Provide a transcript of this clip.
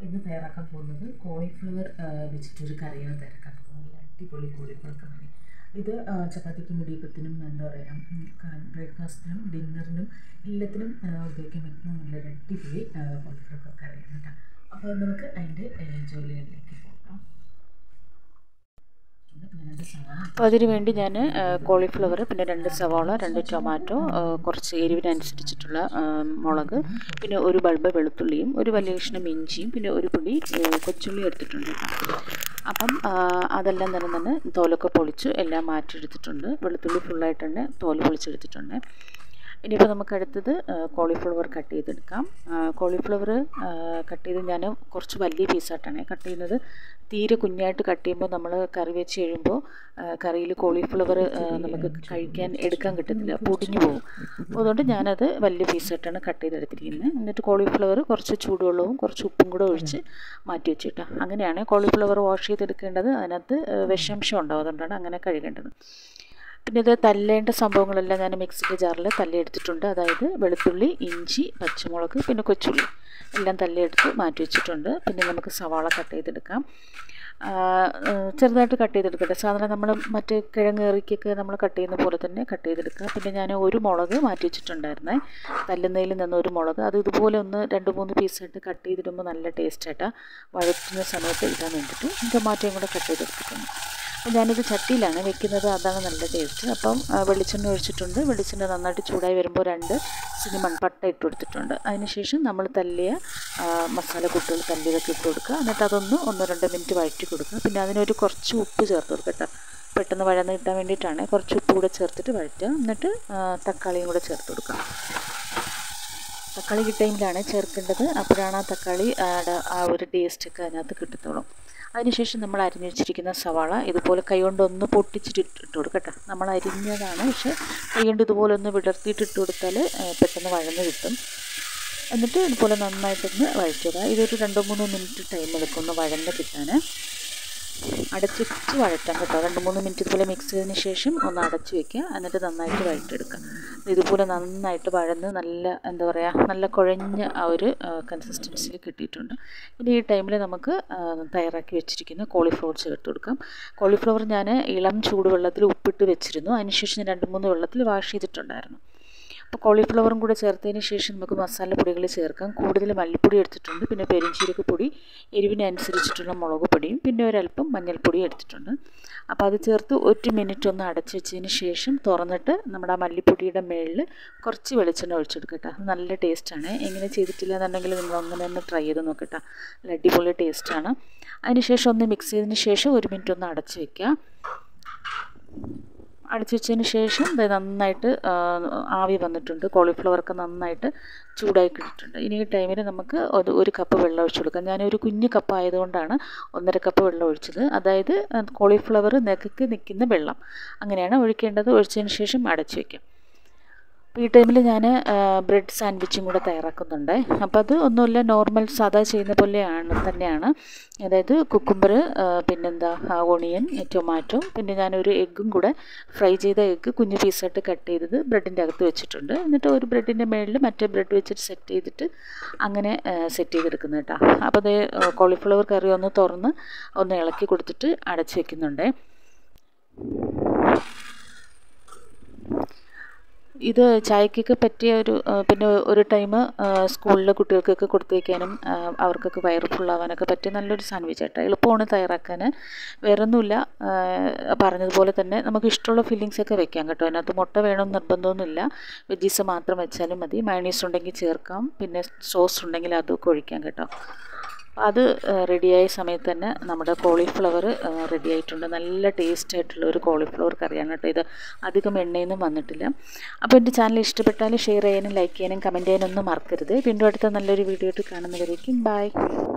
ഇന്ന് തയ്യാറാക്കാൻ പോകുന്നത് കോളിഫ്ലവർ വെച്ചിട്ടൊരു കറിയാണ് തയ്യാറാക്കാൻ പോകുന്നത് നല്ല അടിപൊളി കോളിഫ്ലവർ കറി ഇത് ആ, ചപ്പാത്തിക്കും ഇടിയപ്പത്തിനും എന്താ പറയുക ബ്രേക്ക്ഫാസ്റ്റിനും ഡിന്നറിനും എല്ലാത്തിനും ആ, ഉപയോഗിക്കാൻ പറ്റുന്ന നല്ലൊരു അടിപൊളി കോളിഫ്ലവർ കറിയാണ് കേട്ടോ അപ്പോൾ നമുക്ക് അതിൻ്റെ ജോലികളിലേക്ക് പോകാം ഞാനത് സവാള അപ്പോൾ അതിന് വേണ്ടി ഞാൻ കോളിഫ്ലവർ പിന്നെ രണ്ട് സവാള രണ്ട് ടൊമാറ്റോ ആ, കുറച്ച് എരിവിനനുസരിച്ചിട്ടുള്ള ആ, മുളക് പിന്നെ ഒരു ബൾബ് വെളുത്തുള്ളിയും ഒരു വലിയ കഷ്ണം ഇഞ്ചിയും പിന്നെ ഒരു പൊടി ആ, കൊച്ചുള്ളി എടുത്തിട്ടുണ്ട് കേട്ടോ അപ്പം ആ, അതെല്ലാം തന്നെ തന്നെ തോലൊക്കെ പൊളിച്ച് എല്ലാം മാറ്റിയെടുത്തിട്ടുണ്ട് വെളുത്തുള്ളി ഫുള്ളായിട്ട് തന്നെ തോല് പൊളിച്ചെടുത്തിട്ടുണ്ട് ഇനിയിപ്പോൾ നമുക്ക് അടുത്തത് കോളിഫ്ലവർ കട്ട് ചെയ്തെടുക്കാം കോളിഫ്ലവർ കട്ട് ചെയ്ത് ഞാൻ കുറച്ച് വലിയ പീസായിട്ടാണ് കട്ട് ചെയ്യുന്നത് തീരെ കുഞ്ഞായിട്ട് കട്ട് ചെയ്യുമ്പോൾ നമ്മൾ കറി വെച്ച് കഴിയുമ്പോൾ കറിയിൽ കോളിഫ്ലവർ നമുക്ക് കഴിക്കാൻ എടുക്കാൻ കിട്ടത്തില്ല പൊടിഞ്ഞു പോകും അപ്പോൾ അതുകൊണ്ട് ഞാനത് വലിയ പീസായിട്ടാണ് കട്ട് ചെയ്തെടുത്തിരിക്കുന്നത് എന്നിട്ട് കോളിഫ്ലവർ കുറച്ച് ചൂടുവെള്ളവും കുറച്ച് ഉപ്പും കൂടെ ഒഴിച്ച് മാറ്റി വെച്ചിട്ടാണ് അങ്ങനെയാണ് കോളിഫ്ലവർ വാഷ് ചെയ്തെടുക്കേണ്ടത് അതിനകത്ത് വിഷാംശം ഉണ്ടാവും അതുകൊണ്ടാണ് അങ്ങനെ കഴുകേണ്ടത് പിന്നെ ഇത് തല്ലേണ്ട സംഭവങ്ങളെല്ലാം ഞാൻ മിക്സിൻ്റെ ജാറിൽ തല്ലിയെടുത്തിട്ടുണ്ട് അതായത് വെളുത്തുള്ളി ഇഞ്ചി പച്ചമുളക് പിന്നെ കൊച്ചുള്ളി എല്ലാം തല്ലിയെടുത്ത് മാറ്റി വെച്ചിട്ടുണ്ട് പിന്നെ നമുക്ക് സവാള കട്ട് ചെയ്തെടുക്കാം ആ, ആ, ചെറുതായിട്ട് കട്ട് ചെയ്തെടുക്കട്ടെ സാധാരണ നമ്മൾ മറ്റ് കിഴങ്ങേറിക്കൊക്കെ നമ്മൾ കട്ട് ചെയ്യുന്ന പോലെ തന്നെ കട്ട് ചെയ്തെടുക്കുക പിന്നെ ഞാൻ ഒരു മുളക് മാറ്റി വെച്ചിട്ടുണ്ടായിരുന്നേ തല്ലുന്നതിൽ നിന്ന് ഒരു മുളക് അത് ഇതുപോലെ ഒന്ന് രണ്ട് മൂന്ന് പീസായിട്ട് കട്ട് ചെയ്തിടുമ്പോൾ നല്ല ടേസ്റ്റായിട്ടാണ് വഴറ്റുന്ന സമയത്ത് ഇടാൻ വേണ്ടിയിട്ട് ടൊമാറ്റോയും കൂടെ കട്ട് ചെയ്തെടുത്തിട്ടുണ്ട് അപ്പോൾ ഞാനിത് ചട്ടിയിലാണ് വെക്കുന്നത് അതാണ് നല്ല ടേസ്റ്റ് അപ്പം ആ, വെളിച്ചെണ്ണ ഒഴിച്ചിട്ടുണ്ട് വെളിച്ചെണ്ണ നന്നായിട്ട് ചൂടായി വരുമ്പോൾ രണ്ട് സിനിമൺ പട്ട ഇട്ട് കൊടുത്തിട്ടുണ്ട് അതിനുശേഷം നമ്മൾ തല്ലിയ ആ, മസാല കൂട്ടുകൾ തല്ലിയതൊക്കെ ഇട്ട് കൊടുക്കുക എന്നിട്ട് അതൊന്ന് ഒന്ന് രണ്ട് മിനിറ്റ് വഴറ്റി കൊടുക്കുക പിന്നെ അതിനൊരു കുറച്ച് ഉപ്പ് ചേർത്ത് കൊടുക്കുക കേട്ടോ പെട്ടെന്ന് വഴന്ന് കിട്ടാൻ വേണ്ടിയിട്ടാണ് കുറച്ച് ഉപ്പ് കൂടെ ചേർത്തിട്ട് വഴറ്റുക എന്നിട്ട് ആ, തക്കാളിയും കൂടെ ചേർത്ത് കൊടുക്കുക തക്കാളി കിട്ടുമെങ്കിലാണ് ചേർക്കേണ്ടത് അപ്പോഴാണ് ആ തക്കാളി ആടെ ആ ഒരു ടേസ്റ്റൊക്കെ അതിനകത്ത് കിട്ടത്തുള്ളൂ അതിനുശേഷം നമ്മൾ അരിഞ്ഞു വെച്ചിരിക്കുന്ന സവാള ഇതുപോലെ കൈകൊണ്ട് ഒന്ന് പൊട്ടിച്ചിട്ട് ഇട്ട് ഇട്ട് കൊടുക്കട്ടെ നമ്മൾ അരിഞ്ഞതാണ് പക്ഷേ കൈകൊണ്ട് ഇതുപോലെ ഒന്ന് വിടർത്തിയിട്ട് ഇട്ട് കൊടുത്താൽ ആ, പെട്ടെന്ന് വഴന്ന് കിട്ടും എന്നിട്ട് ഇതുപോലെ നന്നായിട്ടൊന്ന് വഴറ്റുക ഇതൊരു രണ്ടോ മൂന്നോ മിനിറ്റ് ടൈം എടുക്കും ഒന്ന് വഴന്ന് കിട്ടാൻ അടച്ച് വെച്ച് വഴറ്റാം കേട്ടോ രണ്ട് മൂന്ന് മിനിറ്റ് ഇതുപോലെ മിക്സ് ചെയ്തതിന് ശേഷം ഒന്ന് അടച്ച് വെക്കുക എന്നിട്ട് നന്നായിട്ട് വഴറ്റെടുക്കുക ഇതുപോലെ നന്നായിട്ട് വഴന്ന് നല്ല എന്താ പറയുക നല്ല കുഴഞ്ഞ ആ ഒരു കൺസിസ്റ്റൻസിയിൽ കിട്ടിയിട്ടുണ്ട് ഇനി ഈ ടൈമിൽ നമുക്ക് ആ, തയ്യാറാക്കി വെച്ചിരിക്കുന്ന കോളിഫ്ലവർ ചേർത്ത് കൊടുക്കാം കോളിഫ്ലവർ ഞാൻ ഇളം ചൂടുവെള്ളത്തിൽ ഉപ്പിട്ട് വെച്ചിരുന്നു അതിനുശേഷം ഞാൻ രണ്ട് മൂന്ന് വെള്ളത്തിൽ വാഷ് ചെയ്തിട്ടുണ്ടായിരുന്നു അപ്പോൾ കോളിഫ്ലവറും കൂടെ ചേർത്തതിന് ശേഷം നമുക്ക് മസാലപ്പൊടികൾ ചേർക്കാം കൂടുതൽ മല്ലിപ്പൊടി എടുത്തിട്ടുണ്ട് പിന്നെ പെരിഞ്ചീരക പൊടി എരിവിനനുസരിച്ചിട്ടുള്ള മുളക് പൊടിയും പിന്നെ ഒരല്പം മഞ്ഞൾപ്പൊടി എടുത്തിട്ടുണ്ട് അപ്പോൾ അത് ചേർത്ത് ഒരു മിനിറ്റ് ഒന്ന് അടച്ച് വെച്ചതിന് ശേഷം തുറന്നിട്ട് നമ്മുടെ ആ മല്ലിപ്പൊടിയുടെ മേളിൽ കുറച്ച് വെളിച്ചെണ്ണ ഒഴിച്ചെടുക്കട്ടെ അത് നല്ല ടേസ്റ്റാണ് എങ്ങനെ ചെയ്തിട്ടില്ല എന്നുണ്ടെങ്കിൽ നിങ്ങൾ അങ്ങനെ തന്നെ ട്രൈ ചെയ്ത് നോക്കട്ടെ നല്ല അടിപൊളി ടേസ്റ്റാണ് അതിനുശേഷം ഒന്ന് മിക്സ് ചെയ്തതിന് ശേഷം ഒരു മിനിറ്റ് ഒന്ന് അടച്ച് വെക്കുക അടച്ചു വെച്ചതിന് ശേഷം ഇത് നന്നായിട്ട് ആ, ആവി വന്നിട്ടുണ്ട് കോളിഫ്ലവറൊക്കെ നന്നായിട്ട് ചൂടായി കിട്ടിയിട്ടുണ്ട് ഇനി ഈ ടൈമിൽ നമുക്ക് ഒരു ഒരു കപ്പ് വെള്ളം ഒഴിച്ചു കൊടുക്കാം ഞാനൊരു കുഞ്ഞ് കപ്പ് ആയതുകൊണ്ടാണ് ഒന്നര കപ്പ് വെള്ളം ഒഴിച്ചത് അതായത് കോളിഫ്ലവർ നെക്കക്ക് നിൽക്കുന്ന വെള്ളം അങ്ങനെയാണ് ഒഴിക്കേണ്ടത് ഒഴിച്ചതിന് ശേഷം അടച്ചു വയ്ക്കാം അപ്പോൾ ഈ ടൈമിൽ ഞാൻ ബ്രെഡ് സാൻഡ്വിച്ചും കൂടെ തയ്യാറാക്കുന്നുണ്ട് അപ്പോൾ അത് ഒന്നുമില്ല നോർമൽ സാധാ ചെയ്യുന്ന പോലെയാണ് തന്നെയാണ് അതായത് കുക്കുംബർ പിന്നെന്താ ഓണിയൻ ടൊമാറ്റോ പിന്നെ ഞാനൊരു എഗ്ഗും കൂടെ ഫ്രൈ ചെയ്ത എഗ്ഗ് കുഞ്ഞു പീസായിട്ട് കട്ട് ചെയ്തത് ബ്രെഡിൻ്റെ അകത്ത് വെച്ചിട്ടുണ്ട് എന്നിട്ട് ഒരു ബ്രെഡിൻ്റെ മേളിൽ മറ്റേ ബ്രെഡ് വെച്ചിട്ട് സെറ്റ് ചെയ്തിട്ട് അങ്ങനെ സെറ്റ് ചെയ്തെടുക്കുന്നത് കേട്ടോ അപ്പോൾ അത് കോളിഫ്ലവർ കറി ഒന്ന് തുറന്ന് ഒന്ന് ഇളക്കി കൊടുത്തിട്ട് അടച്ച് വെക്കുന്നുണ്ട് ഇത് ചായക്കൊക്കെ പറ്റിയ ഒരു ആ, പിന്നെ ഒരു ടൈം സ്കൂളിലെ കുട്ടികൾക്കൊക്കെ കൊടുത്തേക്കാനും ആ, അവർക്കൊക്കെ വയറ് ഫുള്ളാവാനൊക്കെ പറ്റിയ നല്ലൊരു സാൻഡ്വിച്ച് ആട്ടോ എളുപ്പമാണ് തയ്യാറാക്കാൻ വേറൊന്നുമില്ല ആ, പറഞ്ഞതുപോലെ തന്നെ നമുക്ക് ഇഷ്ടമുള്ള ഫില്ലിങ്സ് ഒക്കെ വെക്കാം കേട്ടോ അതിനകത്ത് മുട്ട വേണമെന്ന് നിർബന്ധമൊന്നുമില്ല വെജീസ് മാത്രം വെച്ചാലും മതി മയണീസ് ഉണ്ടെങ്കിൽ ചേർക്കാം പിന്നെ സോസ് ഉണ്ടെങ്കിൽ അതൊക്കെ ഒഴിക്കാം കേട്ടോ അത് റെഡിയായ സമയത്ത് തന്നെ നമ്മുടെ കോളിഫ്ലവർ റെഡി ആയിട്ടുണ്ട് നല്ല ടേസ്റ്റ് ആയിട്ടുള്ള ഒരു കോളിഫ്ലവർ കറിയാണ് കേട്ടോ ഇത് അധികം എണ്ണയൊന്നും വന്നിട്ടില്ല അപ്പോൾ എൻ്റെ ചാനൽ ഇഷ്ടപ്പെട്ടാൽ ഷെയർ ചെയ്യാനും ലൈക്ക് ചെയ്യാനും കമൻറ്റ് ചെയ്യാനും ഒന്നും മറക്കരുത് വീണ്ടും അടുത്ത നല്ലൊരു വീഡിയോ ആയിട്ട് കാണുന്നവരേക്കും ബൈ